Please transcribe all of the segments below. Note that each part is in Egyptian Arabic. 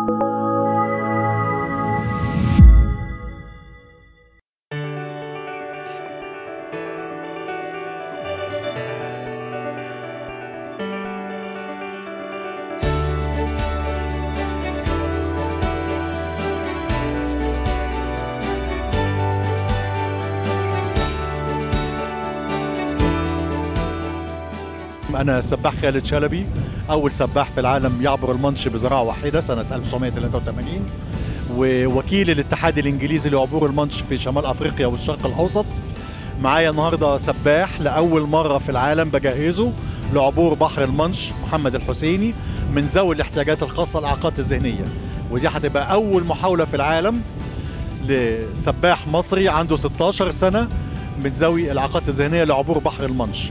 أنا السباح خالد شلبي أول سباح في العالم يعبر المنش بذراع واحدة سنة 1983 ووكيل الاتحاد الإنجليزي لعبور المنش في شمال أفريقيا والشرق الأوسط معايا النهاردة سباح لأول مرة في العالم بجهزه لعبور بحر المنش محمد الحسيني من ذوي الاحتياجات الخاصة الإعاقات الذهنية ودي هتبقى أول محاولة في العالم لسباح مصري عنده 16 سنة من ذوي الإعاقات الذهنية لعبور بحر المنش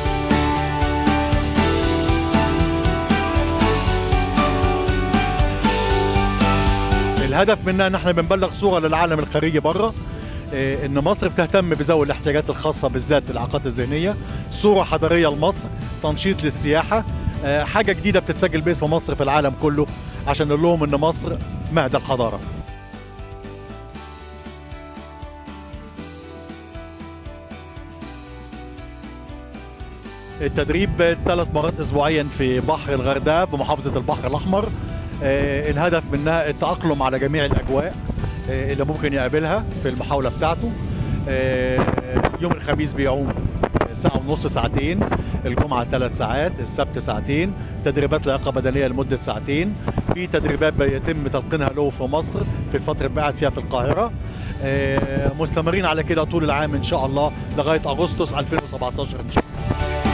الهدف منها ان احنا بنبلغ صوره للعالم الخارجي بره إيه، ان مصر بتهتم بذوي الاحتياجات الخاصه بالذات الاعاقات الذهنيه صوره حضاريه لمصر تنشيط للسياحه آه، حاجه جديده بتتسجل باسم مصر في العالم كله عشان نقول لهم ان مصر مهد الحضاره التدريب ثلاث مرات اسبوعيا في بحر الغردقه بمحافظه البحر الاحمر آه، الهدف منها التاقلم على جميع الاجواء آه، اللي ممكن يقابلها في المحاوله بتاعته آه، يوم الخميس بيعوم ساعة ونص ساعتين الجمعة ثلاث ساعات السبت ساعتين تدريبات لياقة بدنية لمدة ساعتين في تدريبات بيتم تلقينها له في مصر في الفترة اللي قاعد فيها في القاهرة آه، مستمرين على كده طول العام إن شاء الله لغاية أغسطس 2017 إن شاء الله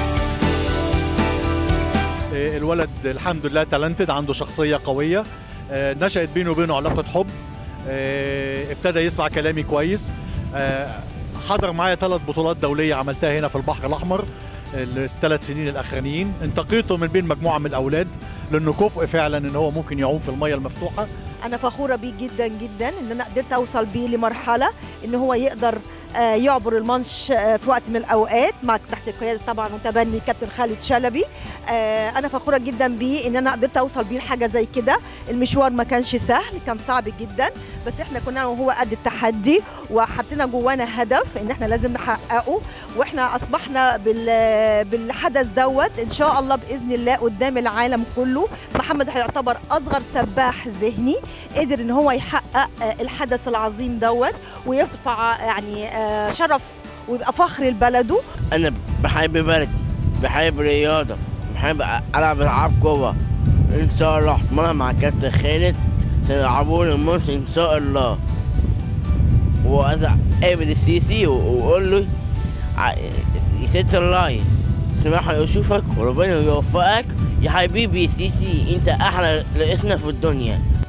آه، الولد الحمد لله تالنتد عنده شخصية قوية آه، نشأت بينه وبينه علاقة حب آه، ابتدى يسمع كلامي كويس آه، حضر معايا ثلاث بطولات دولية عملتها هنا في البحر الأحمر الثلاث سنين الأخرانيين انتقيته من بين مجموعة من الأولاد لأنه كفء فعلا إن هو ممكن يعوم في المية المفتوحة انا فخوره بيه جدا جدا ان انا قدرت اوصل بيه لمرحله ان هو يقدر آه، يعبر المانش آه، في وقت من الاوقات مع تحت القياده طبعا وتبني كابتن خالد شلبي آه، انا فخوره جدا بيه ان انا قدرت اوصل بيه لحاجه زي كده المشوار ما كانش سهل كان صعب جدا بس احنا كنا وهو قد التحدي وحطينا جوانا هدف ان احنا لازم نحققه واحنا اصبحنا بال- بالحدث دوت ان شاء الله باذن الله قدام العالم كله محمد هيعتبر اصغر سباح ذهني قدر ان هو يحقق آه، الحدث العظيم دوت ويرفع آه، يعني آه، شرف ويبقى فخر لبلده انا بحب بلدي بحب الرياضه بحب العب العاب قوه ان شاء الله هتمرن مع كابتن خالد سنلعبون الماتش ان شاء الله واذا قابل السيسي واقول له ع- يا ست الريس سمح لي اشوفك وربنا يوفقك يا حبيبي يا سيسي انت احلى رئيسنا في الدنيا